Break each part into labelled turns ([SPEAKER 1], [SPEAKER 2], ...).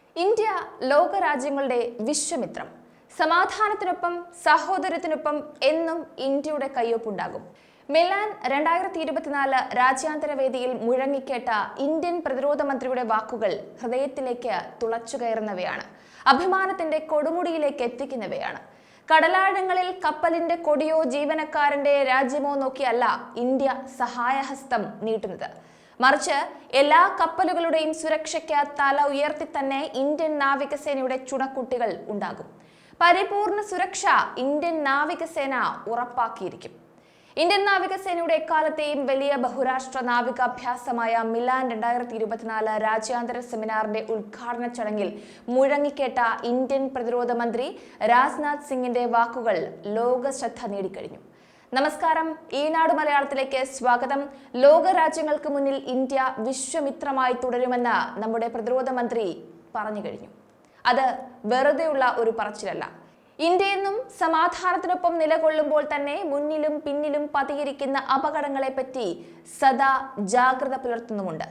[SPEAKER 1] India ലോകരാജ്യങ്ങളുടെ വിശ്വമിത്രം സമാധാനത്തിനൊപ്പം സഹോദരത്തിനൊപ്പം എന്നും ഇന്ത്യയുടെ കയ്യൊപ്പുണ്ടാകും Milan രണ്ടായിരത്തി ഇരുപത്തിനാല് രാജ്യാന്തര വേദിയിൽ മുഴങ്ങിക്കേട്ട ഇന്ത്യൻ പ്രതിരോധ മന്ത്രിയുടെ വാക്കുകൾ ഹൃദയത്തിലേക്ക് തുളച്ചുകയറുന്നവയാണ് അഭിമാനത്തിന്റെ കൊടുമുടിയിലേക്ക് എത്തിക്കുന്നവയാണ് കടലാഴങ്ങളിൽ കപ്പലിന്റെ കൊടിയോ ജീവനക്കാരന്റെ രാജ്യമോ നോക്കിയല്ല ഇന്ത്യ സഹായഹസ്തം നീട്ടുന്നത് മറിച്ച് എല്ലാ കപ്പലുകളുടെയും സുരക്ഷയ്ക്ക് തല ഉയർത്തി തന്നെ ഇന്ത്യൻ നാവികസേനയുടെ ചുണക്കുട്ടികൾ ഉണ്ടാകും പരിപൂർണ സുരക്ഷ ഇന്ത്യൻ നാവികസേന ഉറപ്പാക്കിയിരിക്കും ഇന്ത്യൻ നാവികസേനയുടെ എക്കാലത്തെയും വലിയ ബഹുരാഷ്ട്ര നാവികാഭ്യാസമായ മിലാൻ രണ്ടായിരത്തി ഇരുപത്തിനാല് രാജ്യാന്തര സെമിനാറിന്റെ ഉദ്ഘാടന ചടങ്ങിൽ മുഴങ്ങിക്കേട്ട ഇന്ത്യൻ പ്രതിരോധ മന്ത്രി രാജ്നാഥ് സിംഗിന്റെ വാക്കുകൾ ലോക ശ്രദ്ധ നേടിക്കഴിഞ്ഞു നമസ്കാരം ഈനാട് മലയാളത്തിലേക്ക് സ്വാഗതം ലോകരാജ്യങ്ങൾക്ക് മുന്നിൽ ഇന്ത്യ വിശ്വമിത്രമായി തുടരുമെന്ന് നമ്മുടെ പ്രതിരോധ മന്ത്രി പറഞ്ഞു കഴിഞ്ഞു അത് വെറുതെയുള്ള ഒരു പറച്ചിലല്ല ഇന്ത്യയെന്നും സമാധാനത്തിനൊപ്പം നിലകൊള്ളുമ്പോൾ തന്നെ മുന്നിലും പിന്നിലും പതിയിരിക്കുന്ന അപകടങ്ങളെപ്പറ്റി സദാ ജാഗ്രത പുലർത്തുന്നുമുണ്ട്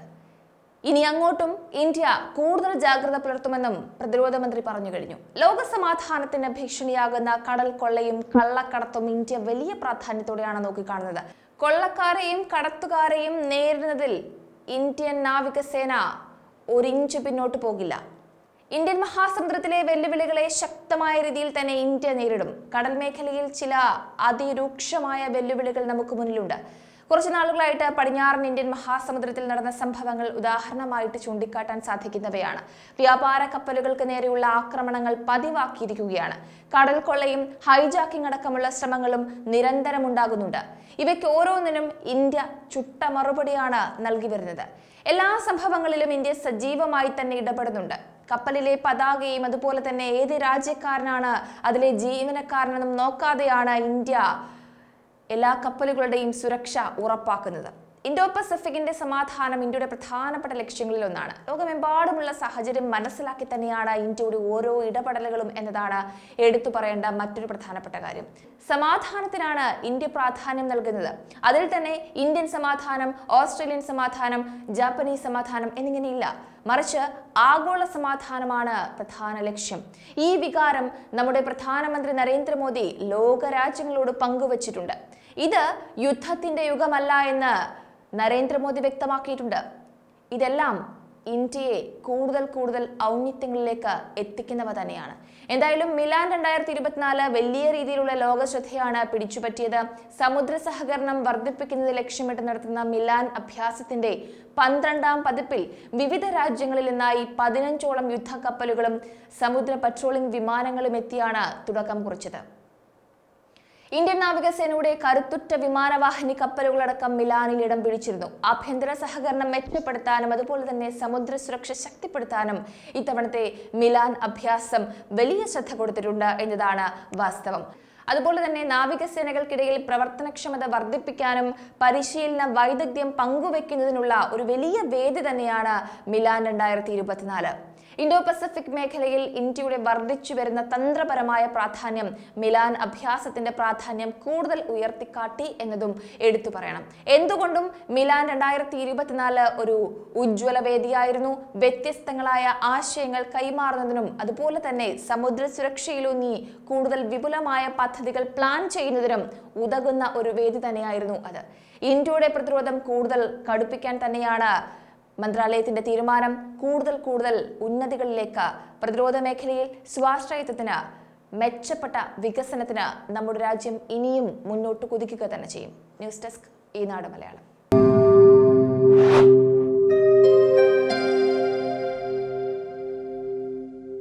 [SPEAKER 1] ഇനി അങ്ങോട്ടും ഇന്ത്യ കൂടുതൽ ജാഗ്രത പുലർത്തുമെന്നും പ്രതിരോധ മന്ത്രി പറഞ്ഞു കഴിഞ്ഞു ലോക സമാധാനത്തിന് ഭീഷണിയാകുന്ന കടൽ കൊള്ളയും കള്ളക്കടത്തും ഇന്ത്യ വലിയ പ്രാധാന്യത്തോടെയാണ് നോക്കിക്കാണുന്നത് കൊള്ളക്കാരെയും കടത്തുകാരെയും നേരിടുന്നതിൽ ഇന്ത്യൻ നാവികസേന ഒരിഞ്ച് പിന്നോട്ട് പോകില്ല ഇന്ത്യൻ മഹാസമുദ്രത്തിലെ വെല്ലുവിളികളെ ശക്തമായ രീതിയിൽ തന്നെ ഇന്ത്യ നേരിടും കടൽ മേഖലയിൽ ചില അതിരൂക്ഷമായ വെല്ലുവിളികൾ നമുക്ക് മുന്നിലുണ്ട് കുറച്ചു നാളുകളായിട്ട് പടിഞ്ഞാറൻ ഇന്ത്യൻ മഹാസമുദ്രത്തിൽ നടന്ന സംഭവങ്ങൾ ഉദാഹരണമായിട്ട് ചൂണ്ടിക്കാട്ടാൻ സാധിക്കുന്നവയാണ് വ്യാപാര കപ്പലുകൾക്ക് നേരെയുള്ള ആക്രമണങ്ങൾ പതിവാക്കിയിരിക്കുകയാണ് കടൽ കൊള്ളയും ഹൈജാക്കിംഗ് അടക്കമുള്ള ശ്രമങ്ങളും നിരന്തരം ഉണ്ടാകുന്നുണ്ട് ഇവയ്ക്ക് ഓരോന്നിനും ഇന്ത്യ ചുട്ട മറുപടിയാണ് നൽകി വരുന്നത് എല്ലാ സംഭവങ്ങളിലും ഇന്ത്യ സജീവമായി തന്നെ ഇടപെടുന്നുണ്ട് കപ്പലിലെ പതാകയും അതുപോലെ തന്നെ ഏത് രാജ്യക്കാരനാണ് അതിലെ ജീവനക്കാരനെന്നും നോക്കാതെയാണ് ഇന്ത്യ എല്ലാ കപ്പലുകളുടെയും സുരക്ഷ ഉറപ്പാക്കുന്നത് ഇൻഡോ പസഫിക്കിന്റെ സമാധാനം ഇന്ത്യയുടെ പ്രധാനപ്പെട്ട ലക്ഷ്യങ്ങളിൽ ഒന്നാണ് ലോകമെമ്പാടുമുള്ള സാഹചര്യം മനസ്സിലാക്കി തന്നെയാണ് ഇന്ത്യയുടെ ഓരോ ഇടപെടലുകളും എന്നതാണ് എടുത്തു പറയേണ്ട മറ്റൊരു പ്രധാനപ്പെട്ട കാര്യം സമാധാനത്തിനാണ് ഇന്ത്യ പ്രാധാന്യം നൽകുന്നത് അതിൽ തന്നെ ഇന്ത്യൻ സമാധാനം ഓസ്ട്രേലിയൻ സമാധാനം ജാപ്പനീസ് സമാധാനം എന്നിങ്ങനെയില്ല മറിച്ച് ആഗോള സമാധാനമാണ് പ്രധാന ലക്ഷ്യം ഈ വികാരം നമ്മുടെ പ്രധാനമന്ത്രി നരേന്ദ്രമോദി ലോകരാജ്യങ്ങളോട് പങ്കുവച്ചിട്ടുണ്ട് ഇത് യുദ്ധത്തിന്റെ യുഗമല്ല എന്ന് നരേന്ദ്രമോദി വ്യക്തമാക്കിയിട്ടുണ്ട് ഇതെല്ലാം ഇന്ത്യയെ കൂടുതൽ കൂടുതൽ ഔന്നിത്യങ്ങളിലേക്ക് എത്തിക്കുന്നവ തന്നെയാണ് എന്തായാലും മിലാൻ രണ്ടായിരത്തി ഇരുപത്തിനാല് വലിയ രീതിയിലുള്ള ലോക ശ്രദ്ധയാണ് പിടിച്ചുപറ്റിയത് സമുദ്ര സഹകരണം വർദ്ധിപ്പിക്കുന്നത് ലക്ഷ്യമിട്ട് നടത്തുന്ന മിലാൻ അഭ്യാസത്തിന്റെ പന്ത്രണ്ടാം പതിപ്പിൽ വിവിധ രാജ്യങ്ങളിൽ നിന്നായി പതിനഞ്ചോളം യുദ്ധക്കപ്പലുകളും സമുദ്ര പട്രോളിംഗ് വിമാനങ്ങളും എത്തിയാണ് തുടക്കം കുറിച്ചത് ഇന്ത്യൻ നാവികസേനയുടെ കരുത്തുറ്റ വിമാനവാഹിനി കപ്പലുകളടക്കം മിലാനിൽ ഇടം പിടിച്ചിരുന്നു ആഭ്യന്തര സഹകരണം മെച്ചപ്പെടുത്താനും അതുപോലെ തന്നെ സമുദ്ര സുരക്ഷ ശക്തിപ്പെടുത്താനും ഇത്തവണത്തെ മിലാൻ അഭ്യാസം വലിയ ശ്രദ്ധ കൊടുത്തിട്ടുണ്ട് എന്നതാണ് വാസ്തവം അതുപോലെ തന്നെ നാവികസേനകൾക്കിടയിൽ പ്രവർത്തനക്ഷമത വർദ്ധിപ്പിക്കാനും പരിശീലന വൈദഗ്ധ്യം പങ്കുവെക്കുന്നതിനുള്ള ഒരു വലിയ വേദി തന്നെയാണ് മിലാൻ രണ്ടായിരത്തി ഇരുപത്തിനാല് ഇൻഡോ പസഫിക് മേഖലയിൽ ഇന്ത്യയുടെ വർദ്ധിച്ചു വരുന്ന തന്ത്രപരമായ പ്രാധാന്യം മിലാൻ അഭ്യാസത്തിന്റെ പ്രാധാന്യം കൂടുതൽ ഉയർത്തിക്കാട്ടി എന്നതും എടുത്തു പറയണം എന്തുകൊണ്ടും മിലാൻ രണ്ടായിരത്തി ഇരുപത്തിനാല് ഒരു ഉജ്ജ്വല വേദിയായിരുന്നു വ്യത്യസ്തങ്ങളായ ആശയങ്ങൾ കൈമാറുന്നതിനും അതുപോലെ തന്നെ സമുദ്ര സുരക്ഷയിലൂന്നി കൂടുതൽ വിപുലമായ പദ്ധതികൾ പ്ലാൻ ചെയ്യുന്നതിനും ഉതകുന്ന ഒരു വേദി തന്നെയായിരുന്നു അത് ഇന്ത്യയുടെ പ്രതിരോധം കൂടുതൽ കടുപ്പിക്കാൻ തന്നെയാണ് മന്ത്രാലയത്തിന്റെ തീരുമാനം കൂടുതൽ കൂടുതൽ ഉന്നതികളിലേക്ക് പ്രതിരോധ മേഖലയിൽ സ്വാശ്രയത്വത്തിന് മെച്ചപ്പെട്ട വികസനത്തിന് നമ്മുടെ രാജ്യം ഇനിയും മുന്നോട്ട് കുതിക്കുക തന്നെ ചെയ്യും ന്യൂസ് ഡെസ്ക് ഈനാട് മലയാളം